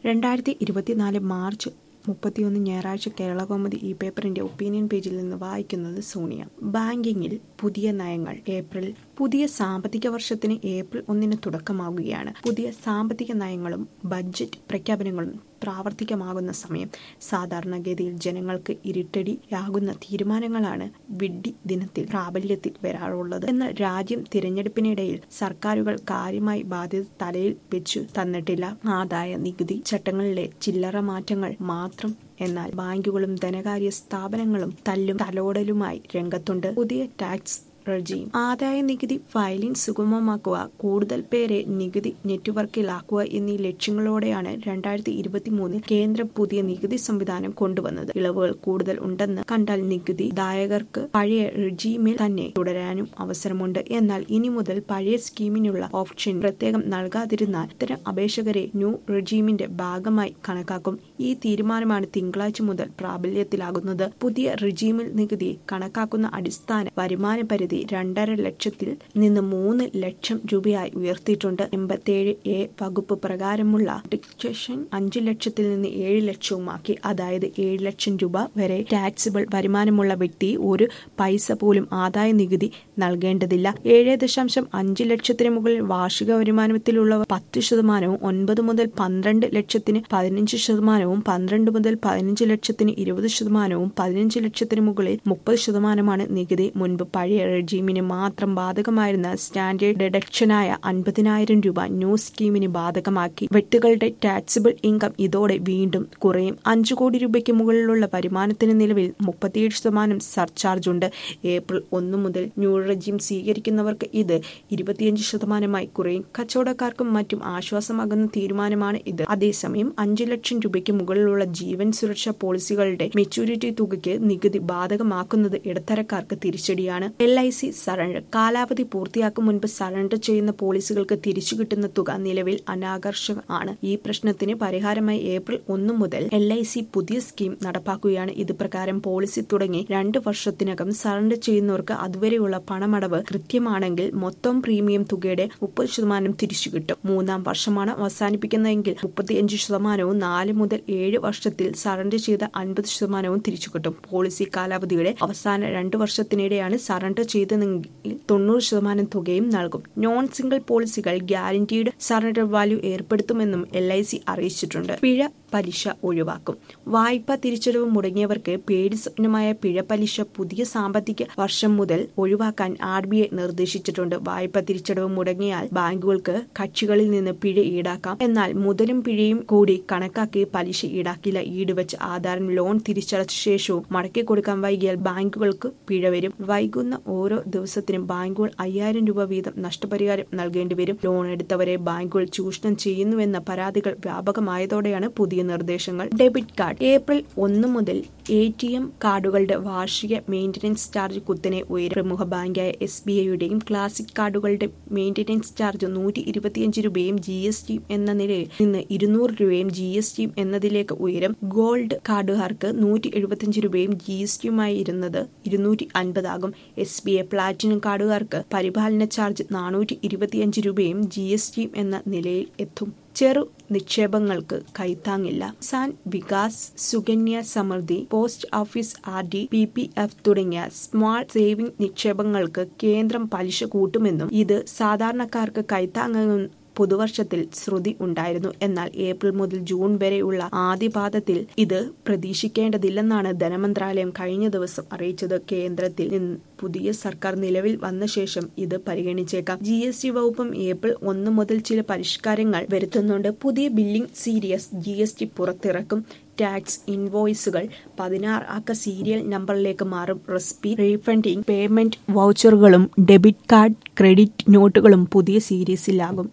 രണ്ടായിരത്തി ഇരുപത്തിനാല് മാർച്ച് മുപ്പത്തിയൊന്ന് ഞായറാഴ്ച കേരളകൗമുദി ഈ പേപ്പറിന്റെ ഒപ്പീനിയൻ പേജിൽ നിന്ന് വായിക്കുന്നത് സോണിയ ബാങ്കിങ്ങിൽ പുതിയ നയങ്ങൾ ഏപ്രിൽ പുതിയ സാമ്പത്തിക വർഷത്തിന് ഏപ്രിൽ ഒന്നിന് തുടക്കമാവുകയാണ് പുതിയ സാമ്പത്തിക നയങ്ങളും ബഡ്ജറ്റ് പ്രഖ്യാപനങ്ങളും പ്രാവർത്തികമാകുന്ന സമയം സാധാരണഗതിയിൽ ജനങ്ങൾക്ക് ഇരുട്ടടിയാകുന്ന തീരുമാനങ്ങളാണ് വിഡ്ഢി ദിനത്തിൽ പ്രാബല്യത്തിൽ വരാറുള്ളത് എന്നാൽ രാജ്യം തിരഞ്ഞെടുപ്പിനിടയിൽ സർക്കാരുകൾ കാര്യമായി ബാധ്യത തലയിൽ വെച്ചു തന്നിട്ടില്ല ആദായ നികുതി ചട്ടങ്ങളിലെ ചില്ലറ മാറ്റങ്ങൾ മാത്രം എന്നാൽ ബാങ്കുകളും ധനകാര്യ സ്ഥാപനങ്ങളും തല്ലും തലോടലുമായി രംഗത്തുണ്ട് പുതിയ ടാക്സ് റെജീം ആദായ നികുതി ഫയലിംഗ് സുഗമമാക്കുക കൂടുതൽ പേരെ നികുതി നെറ്റ്വർക്കിലാക്കുക എന്നീ ലക്ഷ്യങ്ങളോടെയാണ് രണ്ടായിരത്തി ഇരുപത്തി മൂന്നിൽ കേന്ദ്രം പുതിയ നികുതി സംവിധാനം കൊണ്ടുവന്നത് ഇളവുകൾ കൂടുതൽ ഉണ്ടെന്ന് കണ്ടാൽ നികുതി ദായകർക്ക് പഴയ റെജീമിൽ തന്നെ തുടരാനും അവസരമുണ്ട് എന്നാൽ ഇനി മുതൽ പഴയ സ്കീമിനുള്ള ഓപ്ഷൻ പ്രത്യേകം നൽകാതിരുന്നാൽ ഇത്തരം അപേക്ഷകരെ ന്യൂ റെജീമിന്റെ ഭാഗമായി കണക്കാക്കും ഈ തീരുമാനമാണ് തിങ്കളാഴ്ച മുതൽ പ്രാബല്യത്തിലാകുന്നത് പുതിയ റെജീമിൽ നികുതി കണക്കാക്കുന്ന അടിസ്ഥാന വരുമാന പരിധി രണ്ടര ലക്ഷത്തിൽ നിന്ന് മൂന്ന് ലക്ഷം രൂപയായി ഉയർത്തിയിട്ടുണ്ട് എൺപത്തിയേഴ് എ വകുപ്പ് പ്രകാരമുള്ള ഡിക്റ്റേഷൻ അഞ്ചു ലക്ഷത്തിൽ നിന്ന് ഏഴ് ലക്ഷവുമാക്കി അതായത് ഏഴ് ലക്ഷം രൂപ വരെ ടാക്സിബിൾ വരുമാനമുള്ള വ്യക്തി ഒരു പൈസ പോലും ആദായ നികുതി നൽകേണ്ടതില്ല ഏഴ് ദശാംശം അഞ്ച് ലക്ഷത്തിന് മുകളിൽ വാർഷിക വരുമാനത്തിലുള്ളവർ പത്ത് ശതമാനവും ഒൻപത് മുതൽ പന്ത്രണ്ട് ലക്ഷത്തിന് പതിനഞ്ച് ശതമാനവും പന്ത്രണ്ട് മുതൽ പതിനഞ്ച് ലക്ഷത്തിന് ഇരുപത് ശതമാനവും പതിനഞ്ച് ലക്ഷത്തിന് മുകളിൽ മുപ്പത് ശതമാനമാണ് നികുതി മുൻപ് പഴയ റെജീമിന് മാത്രം ബാധകമായിരുന്ന സ്റ്റാൻഡേർഡ് ഡിഡക്ഷനായ അൻപതിനായിരം രൂപ ന്യൂ സ്കീമിന് ബാധകമാക്കി വ്യക്തികളുടെ ടാക്സിബിൾ ഇൻകം ഇതോടെ വീണ്ടും കുറയും അഞ്ചു കോടി രൂപയ്ക്ക് മുകളിലുള്ള വരുമാനത്തിന് നിലവിൽ മുപ്പത്തിയേഴ് ശതമാനം സർചാർജ് ഉണ്ട് ഏപ്രിൽ ഒന്ന് മുതൽ ന്യൂ റെജീം സ്വീകരിക്കുന്നവർക്ക് ഇത് ഇരുപത്തിയഞ്ച് ശതമാനമായി കുറയും കച്ചവടക്കാർക്കും മറ്റും ആശ്വാസമാകുന്ന തീരുമാനമാണ് ഇത് അതേസമയം അഞ്ചു ലക്ഷം രൂപയ്ക്ക് മുകളിലുള്ള ജീവൻ സുരക്ഷാ പോളിസികളുടെ മെച്യൂരിറ്റി തുകയ്ക്ക് നികുതി ബാധകമാക്കുന്നത് ഇടത്തരക്കാർക്ക് തിരിച്ചടിയാണ് എൽ ഐ സി സറണ്ടർ കാലാവധി പൂർത്തിയാക്കും മുൻപ് സറണ്ടർ ചെയ്യുന്ന പോളിസികൾക്ക് തിരിച്ചു കിട്ടുന്ന തുക നിലവിൽ അനാകർഷക ആണ് ഈ പ്രശ്നത്തിന് പരിഹാരമായി ഏപ്രിൽ ഒന്ന് മുതൽ എൽ ഐ സി പുതിയ സ്കീം നടപ്പാക്കുകയാണ് ഇത് പ്രകാരം പോളിസി തുടങ്ങി രണ്ട് വർഷത്തിനകം സറണ്ടർ ചെയ്യുന്നവർക്ക് അതുവരെയുള്ള പണമടവ് കൃത്യമാണെങ്കിൽ മൊത്തം പ്രീമിയം തുകയുടെ മുപ്പത് ശതമാനം തിരിച്ചു കിട്ടും മൂന്നാം വർഷമാണ് അവസാനിപ്പിക്കുന്നതെങ്കിൽ മുപ്പത്തിയഞ്ച് ശതമാനവും നാല് മുതൽ ഏഴ് വർഷത്തിൽ സറണ്ടർ ചെയ്ത അൻപത് ശതമാനവും തിരിച്ചു കിട്ടും പോളിസി കാലാവധിയുടെ അവസാന രണ്ട് വർഷത്തിനിടെയാണ് സറണ്ടർ ചെയ്തതെങ്കിൽ തൊണ്ണൂറ് ശതമാനം തുകയും നൽകും നോൺ സിംഗിൾ പോളിസികൾ ഗ്യാരണ്ടീഡ് സറണ്ടർ വാല്യൂ ഏർപ്പെടുത്തുമെന്നും എൽ ഐ സി അറിയിച്ചിട്ടുണ്ട് പിഴ പലിശ ഒഴിവാക്കും വായ്പ തിരിച്ചടവ് മുടങ്ങിയവർക്ക് പേടി സ്വപ്നമായ പിഴ പലിശ പുതിയ സാമ്പത്തിക വർഷം മുതൽ ഒഴിവാക്കാൻ ആർ ബി ഐ നിർദ്ദേശിച്ചിട്ടുണ്ട് വായ്പ തിരിച്ചടവ് മുടങ്ങിയാൽ ബാങ്കുകൾക്ക് കക്ഷികളിൽ നിന്ന് പിഴ ഈടാക്കാം എന്നാൽ മുതലും പിഴയും കൂടി കണക്കാക്കി പലിശ ഈടാക്കില്ല ഈടുവെച്ച് ആധാരം ലോൺ തിരിച്ചടച്ച ശേഷവും മടക്കി കൊടുക്കാൻ വൈകിയാൽ ബാങ്കുകൾക്ക് പിഴ വരും വൈകുന്ന ഓരോ ദിവസത്തിനും ബാങ്കുകൾ അയ്യായിരം രൂപ വീതം നഷ്ടപരിഹാരം നൽകേണ്ടി വരും ലോൺ എടുത്തവരെ ബാങ്കുകൾ ചൂഷണം ചെയ്യുന്നുവെന്ന പരാതികൾ വ്യാപകമായതോടെയാണ് പുതിയ നിർദ്ദേശങ്ങൾ ഡെബിറ്റ് കാർഡ് ഏപ്രിൽ ഒന്ന് മുതൽ എ ടി എം കാർഡുകളുടെ വാർഷിക മെയിന്റനൻസ് ചാർജ് കുത്തനെ ഉയരും പ്രമുഖ ബാങ്കായ എസ് ബി ഐയുടെയും ക്ലാസിക് കാർഡുകളുടെ മെയിന്റനൻസ് ചാർജ് നൂറ്റി ഇരുപത്തിയഞ്ച് രൂപയും ജി എസ് ടി എന്ന നിലയിൽ നിന്ന് ഇരുന്നൂറ് രൂപയും ജി എസ് ടി എന്നതിലേക്ക് ഉയരും ഗോൾഡ് കാർഡുകാർക്ക് നൂറ്റി എഴുപത്തിയഞ്ച് രൂപയും ജി എസ് ടിയുമായി ഇരുന്നത് ഇരുന്നൂറ്റി അൻപതാകും എസ് ബി ഐ പ്ലാറ്റിനം കാർഡുകാർക്ക് പരിപാലന ചാർജ് നാനൂറ്റി ഇരുപത്തിയഞ്ച് രൂപയും ജി എസ് ടിയും എന്ന നിലയിൽ എത്തും ചെറു നിക്ഷേപങ്ങൾക്ക് കൈത്താങ്ങില്ല സാൻ Vikas Sukanya Samriddhi post office R D P P F തുടങ്ങിയ സ്മാൾ സേവിംഗ് നിക്ഷേപങ്ങൾക്ക് കേന്ദ്രം പലിശ കൂട്ടുമെന്നും ഇത് സാധാരണക്കാർക്ക് കൈത്താങ്ങും പുതുവർഷത്തിൽ ശ്രുതി ഉണ്ടായിരുന്നു എന്നാൽ ഏപ്രിൽ മുതൽ ജൂൺ വരെയുള്ള ആദ്യപാദത്തിൽ ഇത് പ്രതീക്ഷിക്കേണ്ടതില്ലെന്നാണ് ധനമന്ത്രാലയം കഴിഞ്ഞ ദിവസം അറിയിച്ചത് കേന്ദ്രത്തിൽ നിന്ന് പുതിയ സർക്കാർ നിലവിൽ വന്ന ശേഷം ഇത് പരിഗണിച്ചേക്കാം ജി എസ് ടി വകുപ്പും ഏപ്രിൽ ഒന്ന് മുതൽ ചില പരിഷ്കാരങ്ങൾ വരുത്തുന്നുണ്ട് പുതിയ billing series G S T പുറത്തിറക്കും ടാക്സ് ഇൻവോയ്സുകൾ പതിനാറ് അക്ക സീരിയൽ നമ്പറിലേക്ക് മാറും റെസിപ്പി റീഫണ്ടിംഗ് പേയ്മെന്റ് വൗച്ചറുകളും ഡെബിറ്റ് കാർഡ് ക്രെഡിറ്റ് നോട്ടുകളും പുതിയ സീരീസിലാകും